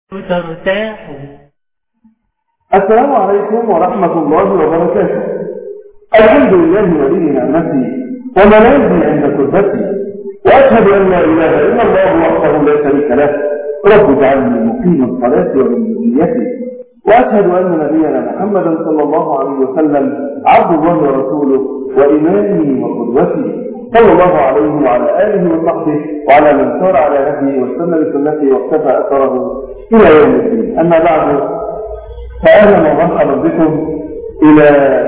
ترتاح السلام عليكم ورحمة الله وبركاته الحمد لله ولي نعمتي وملاذي عند كربتي وأشهد أن لا إله إلا الله وحده لا شريك له رب اجعلني مقيم الصلاة ومن ذريتي وأشهد أن نبينا محمدا صلى الله عليه وسلم عبد الله ورسوله وإمامي وقدوتي صلى الله عليه وعلى آله وصحبه وعلى من سار على هديه واستنى بسنته واقتفى أثره إلى يوم الدين أما بعد فأهلا ومرحبا بكم إلى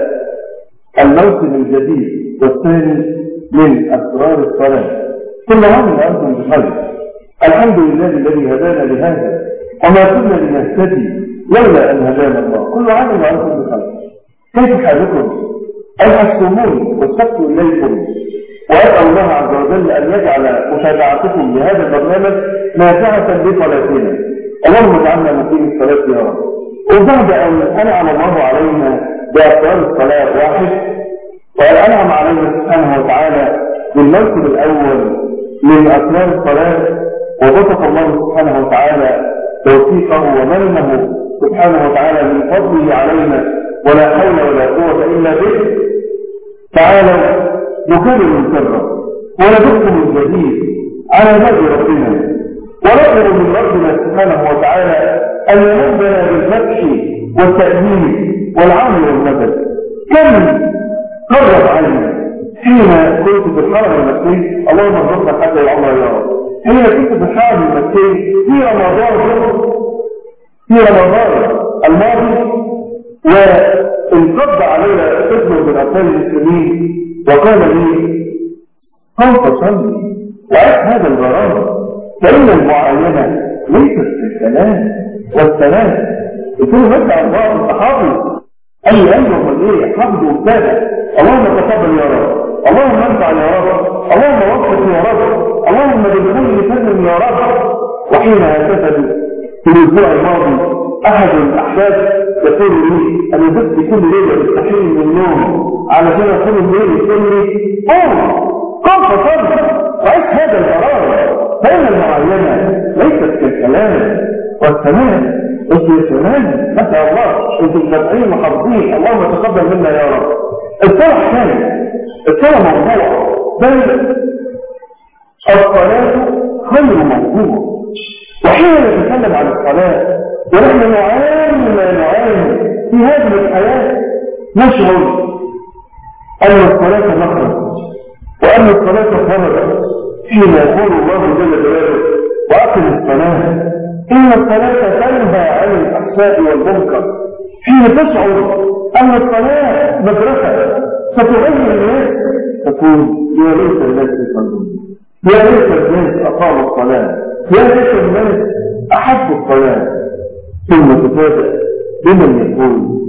الموسم الجديد والثاني من أسرار الصلاة كل عام وأنتم بخير الحمد لله الذي هدانا لهذا وما كنا لنهتدي لولا أن هدانا الله كل عام وأنتم بخير كيف حالكم؟ ألحقتموني واشتقت إليكم وأسأل الله عز وجل أن يجعل متابعتكم لهذا البرنامج نافعة لصلاتنا اللهم اجعلنا مقيم الصلاة يا رب وبعد أن أنعم الله علينا بأسرار الصلاة واحد وأن أنعم علينا سبحانه وتعالى بالموسم الأول من أسرار الصلاة وبسط الله سبحانه وتعالى توفيقه ومنه سبحانه وتعالى من فضله علينا ولا حول ولا قوة إلا به تعالى نكمل الكرة وندخل الجديد على باب ربنا ونطلب من ربنا سبحانه وتعالى أن يمدنا بالفتح والتأمين والعون والمدد كم قرب علينا حين كنت في الحرم المكي اللهم ارزقنا حتى العمر يا رب حين كنت في الحرم المكي في رمضان في رمضان الماضي وانقض علينا قسم من أبطال المسلمين وقال لي قم فصلي وعيش هذا الغرام فإن المعاينة ليست في الكلام والسلام يكون مدى الله الصحابي أي أيها ايه حفظ وابتدى اللهم تقبل يا رب اللهم انفع يا رب اللهم وفق يا رب اللهم بالكل سلم يا رب وحين هكذا في الأسبوع الماضي أحد الأحباب يقول لي أنا بس كل ليلة بستحيل من النوم علشان أقول الليل يقول لي قوم قم فصل وعيش هذا القرار فإن المعينة ليست كالكلام والسلام انت يا سلام نسأل الله انت متابعين وحافظين اللهم تقبل منا يا رب الصلاة كانت الصلاة موضوع بل الصلاة خير موضوع وحين نتكلم عن الصلاة ونحن نعاني ما نعاني في هذه الحياة نشعر أن الصلاة مخرج وأن الصلاة فرج حين يقول الله جل جلاله وأقم الصلاة إن الصلاة تنهى عن الأحساء والمنكر حين تشعر أن الصلاة مدرسة ستغير الناس تقول يا ليت الناس يصلون يا ليت الناس أقاموا الصلاة يا ليت الناس أحبوا الصلاة ثم تفاجأ بمن يقول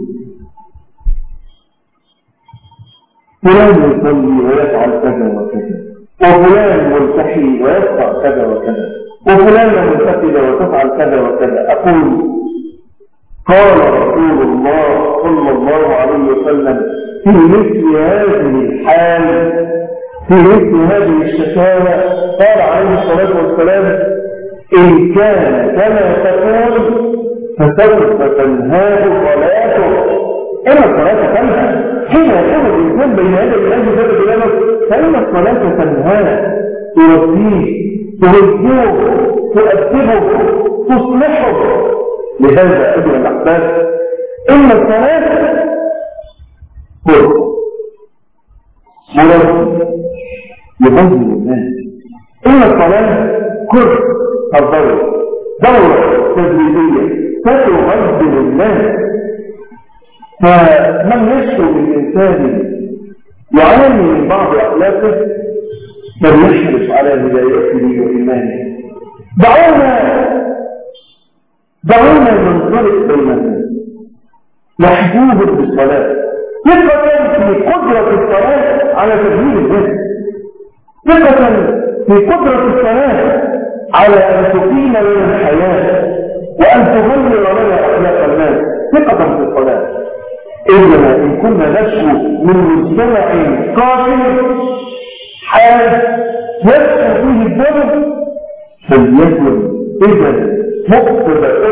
فلان يصلي ويفعل كذا وكذا وفلان ملتحي ويفعل كذا وكذا وفلان ملتحي وتفعل كذا وكذا أقول قال رسول الله صلى الله عليه وسلم في مثل هذه الحال في مثل هذه الشكاوى قال عليه الصلاة والسلام إن كان كما تقول فسوف تنهاه صلاته إن الصلاة تنهى حين يكون الإنسان بين يدي الله جل جلاله فإن الصلاة تنهاه تربيه تهجوه تؤدبه تصلحه لهذا أيها الأحباب إن الصلاة هو مربي يغذي الناس إن الصلاة كرة الدورة دورة تدريبية ستغذي الناس فمن يشكو بالإنسان يعاني من بعض أخلاقه فليحرص على هدايته وإيمانه دعونا دعونا ننطلق بين الناس محجوب بالصلاة ثقة في قدرة الصلاة على تغيير الناس ثقة في قدرة الصلاة على أن تقيم لنا الحياة وأن تغير لنا أخلاق الناس ثقة في الصلاة إنما إن كنا نشكو من مجتمع قاتل حال يسكو فيه الدم فليكن إذا مقتضى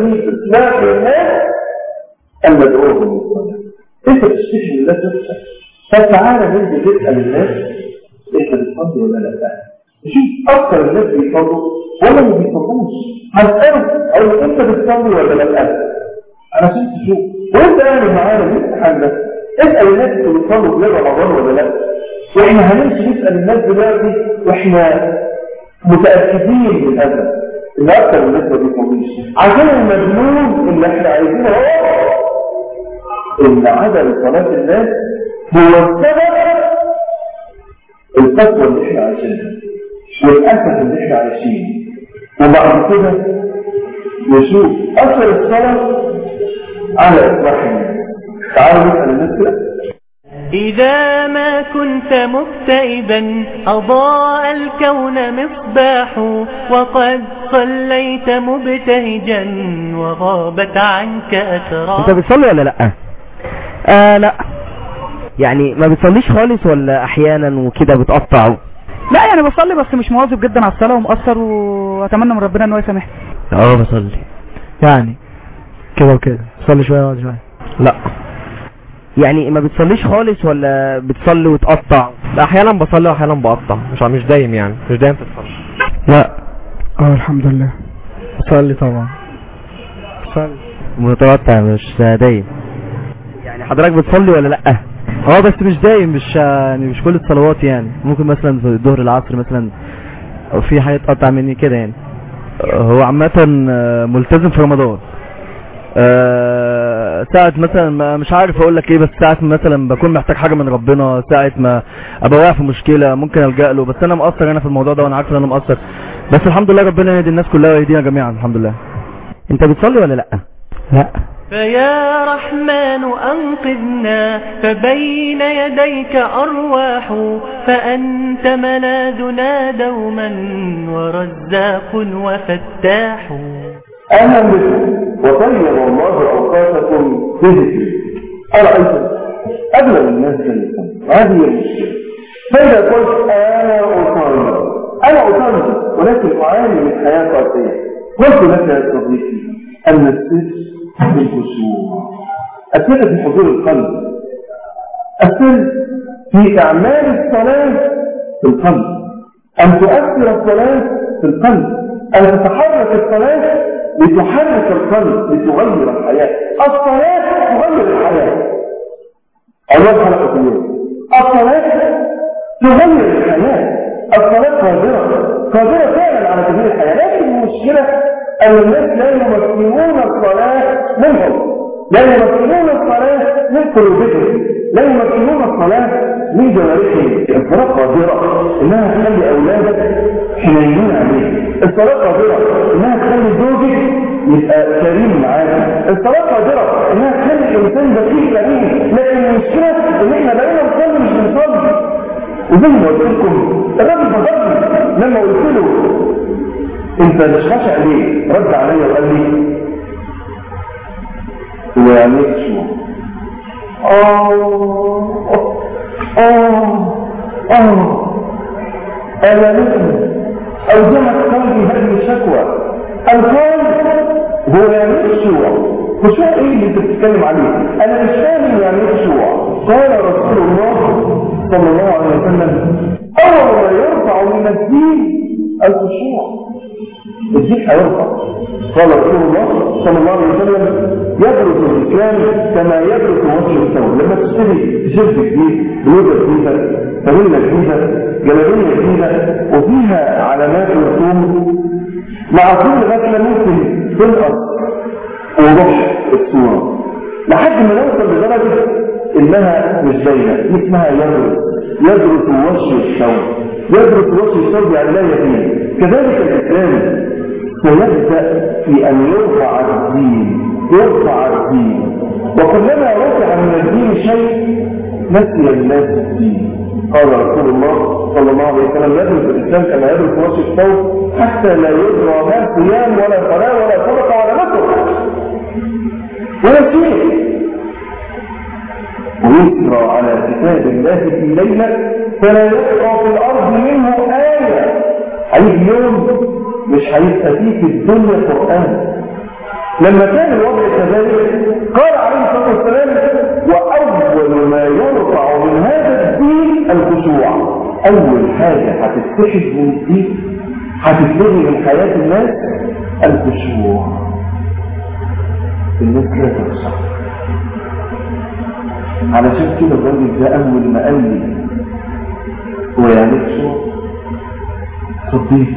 في إصلاح الناس أن ندعوهم للصلاة أنت بتشتكي من الناس نفسك فتعالى ننزل تسأل الناس أنت بتصلي ولا لا؟ شوف أكثر الناس بيصلوا ولا ما بيصلوش هسألهم أقول أنت بتصلي ولا لا؟ عشان تشوف وأنت قاعد معانا نفتح عندك اسأل الناس اللي بيصلوا في رمضان ولا لا؟ واحنا هنمشي نسأل الناس دلوقتي واحنا متأكدين من هذا ان اكثر الناس ما بيصليش عشان المجنون اللي احنا عايزينه هو ان عدم صلاة الناس هو السبب الفتوى اللي احنا عايشينها والاسف اللي احنا عايشينه وبعد كده نشوف اثر الصلاة على اصلاح الناس تعالوا نسأل الناس كده إذا ما كنت مكتئبا أضاء الكون مصباح وقد صليت مبتهجا وغابت عنك انت أسرار بتصلي ولا لا آه لا يعني ما بتصليش خالص ولا احيانا وكده بتقطع لا يعني بصلي بس مش مواظب جدا على الصلاة ومقصر واتمنى من ربنا ان هو يسامحني اه بصلي يعني كده وكده صلي شوية وقت شوية لا يعني ما بتصليش خالص ولا بتصلي وتقطع لا احيانا بصلي واحيانا بقطع مش مش دايم يعني مش دايم في الصلاه لا اه الحمد لله صلي طبعا صلي متقطع مش دايم يعني حضرتك بتصلي ولا لا اه بس مش دايم مش يعني مش كل الصلوات يعني ممكن مثلا في الظهر العصر مثلا او في حاجه تقطع مني كده يعني هو عامة آه، ملتزم في رمضان آه، ساعة مثلا ما مش عارف اقول لك ايه بس ساعة مثلا بكون محتاج حاجة من ربنا ساعة ما ابقى واقع في مشكلة ممكن الجأ له بس انا مقصر انا في الموضوع ده وانا عارف ان انا مقصر بس الحمد لله ربنا يهدي الناس كلها ويهدينا جميعا الحمد لله انت بتصلي ولا لا لا فيا رحمن أنقذنا فبين يديك أرواح فأنت ملاذنا دوما ورزاق وفتاح أهلا بكم وطيب الله أوقاتكم بذكر أرأيتم أغلب الناس يصلون هذه المشكلة فإذا قلت أنا أصلي أنا أصلي ولكن أعاني من حياة قاسية قلت لك يا صديقي أن السر في الخشوع السر في حضور القلب السر في إعمال الصلاة في القلب أن تؤثر الصلاة في القلب أن تتحرك الصلاة لتحرك القلب لتغير الحياة الصلاة تغير الحياة أول حلقة في اليوم الصلاة تغير الحياة الصلاة قادرة قادرة فعلا على تغيير الحياة لكن المشكلة أن الناس لا يمكنون الصلاة منهم لا يمكنون الصلاة من قلوبهم لا يمكنون الصلاة من جوارحهم الصلاة قادرة إنها تخلي أولادك حنينين عليك الصلاة قادرة إنها تخلي زوجك يبقى كريم معاك الصلاة قادرة إنها تخلي الإنسان بكير كريم لكن المشكلة إن إحنا بقينا نصلي مش بنصلي وزي ما قلت لكم الراجل بغضني لما قلت له انت مش خاشع ليه رد عليا وقال لي هو يعني ايه شو اه اه اه انا مثل اوجمت قلبي هذه الشكوى القول هو يعني ايه خشوع خشوع ايه اللي انت بتتكلم عليه انا مش فاهم يعني ايه خشوع قال رسول الله صلى الله عليه وسلم اول ما يرفع من الدين الخشوع الدين هيرفع قال رسول الله صلى الله عليه وسلم يدرس الاسلام كما يدرس وجه الثوب لما تشتري تيشيرت جديد بلوزه جديده فانيلا جديده جلابيه جديده وفيها علامات رسوم مع كل غسله ممكن تنقص وضح الصوره لحد ما نوصل لدرجه انها مش باينه اسمها يدرس يدرس وجه الثوب يدرس وجه الثوب يعني لا يبين كذلك الاسلام سيبدا في ان يرفع الدين يرفع الدين وكلما رفع من الدين شيء نسي الناس الدين قال رسول الله صلى الله عليه وسلم يدرس الاسلام كما يدرس وجه الثوب حتى لا يدرى ما صيام ولا صلاه ولا صدقه ولا نصر ولا شيء ويسرى على كتاب الله في ليلة فلا يبقى في الأرض منه آية هيجي يوم مش هيبقى فيه في الدنيا قرآن لما كان الوضع كذلك قال عليه الصلاة والسلام وأول ما يرفع من هذا الدين الخشوع أول حاجة هتتسحب من الدين هتتلغي من حياة الناس الخشوع الناس لا تخشع علشان كده الراجل ده أول ما قال لي هو يعني خشوع صديق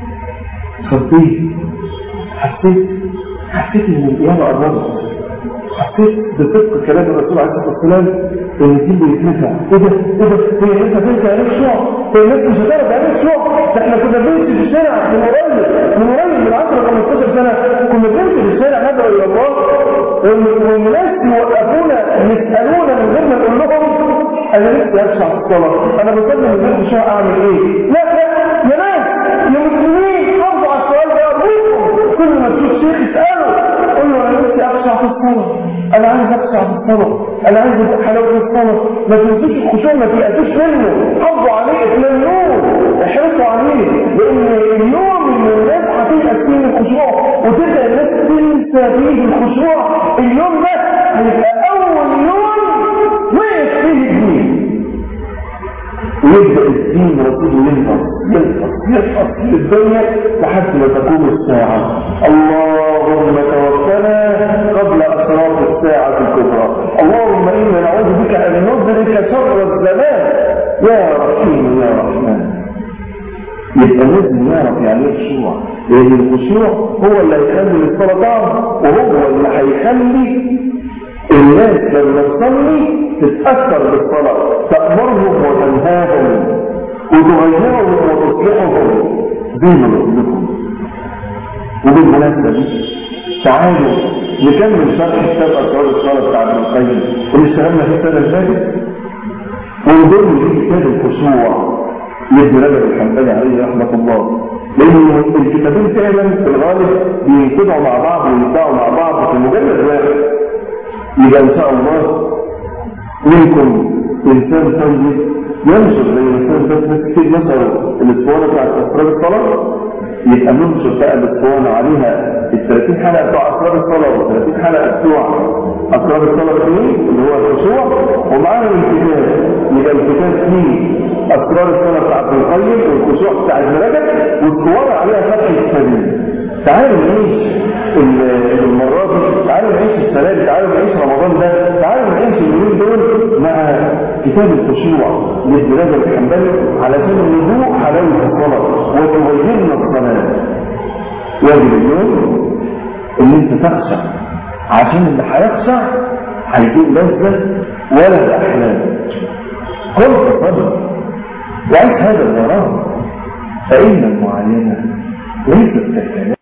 صديق حسيت حسيت ان القيامه قربت حسيت بصدق كلام الرسول عليه الصلاه والسلام ان الدين بيتنفع ايه ده ايه ده هي انت فين تعرف شو هي الناس مش هتعرف تعرف شو ده احنا كنا بنمشي في الشارع من قريب من قريب من 10 15 سنه كنا بنمشي في الشارع ندعو الى الله والناس يوقفونا يسالونا من غير ما نقول لهم انا نفسي اخشع في الصلاه انا بصلي من غير خشوع اعمل ايه لا لا يا ناس يا مسلمين حافظوا على السؤال ده ارجوكم كل ما تشوف شيخ اساله قول له انا نفسي اخشع في الصلاه انا عايز اخشع في الصلاه انا عايز ابقى حلاوه الصلاه ما تنسوش الخشوع ما تيأسوش منه حافظوا عليه اتمنوه احرصوا عليه لان اليوم اللي الناس هتيأس فيه من الخشوع وتبدا الناس تنسى فيه الخشوع اليوم ده هيبقى اول يوم وقف فيه الدين ويبدأ الدين رسول ينقص ينقص ينقص في الدنيا لحد ما تقوم الساعة اللهم توفنا قبل أشراط الساعة الكبرى اللهم إنا نعوذ بك أن ندرك شر الزمان يا رحيم يا رحمن يبقى لازم يعرف يعني ايه خشوع لان الخشوع هو اللي هيخلي الصلاه طعم وهو اللي هيخلي الناس لما تصلي تتأثر بالصلاة تأمرهم وتنهاهم وتغيرهم وتصلحهم زي ما بقول لكم وبالمناسبة دي تعالوا نكمل شرح كتاب أسرار الصلاة بتاع ابن القيم اللي اشتغلنا في السنة اللي فاتت ونضم في كتاب الخشوع لابن رجب الحنبلي عليه رحمة الله لأن الكتابين فعلا في الغالب بينتبعوا مع بعض ويتبعوا مع بعض في مجلد واحد يبقى ان شاء الله منكم انسان طيب ينشر زي الانسان بس ناس كتير نشروا الاسطوانه بتاعت اسرار الصلاه يبقى ننشر بقى الاسطوانه عليها ال 30 حلقه بتوع اسرار الصلاه وال 30 حلقه بتوع اسرار الصلاه الاثنين اللي هو الخشوع ومعانا الكتاب يبقى الكتاب فيه اسرار الصلاه بتاع ابن القيم والخشوع بتاع ابن رجب والصوره عليها فتح السبيل تعالوا نعيش المرة دي تعالوا نعيش السنة دي تعالوا نعيش رمضان ده تعالوا نعيش اليومين دول مع كتاب الخشوع لابن رجب الحنبلي علشان نذوق حلاوة الصلاة وتغيرنا الصلاة واجب اليوم ان انت تخشع عشان اللي هيخشع هيكون لذة ولا الأحلام قل تصدق وعيش هذا الغرام فإن المعاينة ليست كالكلام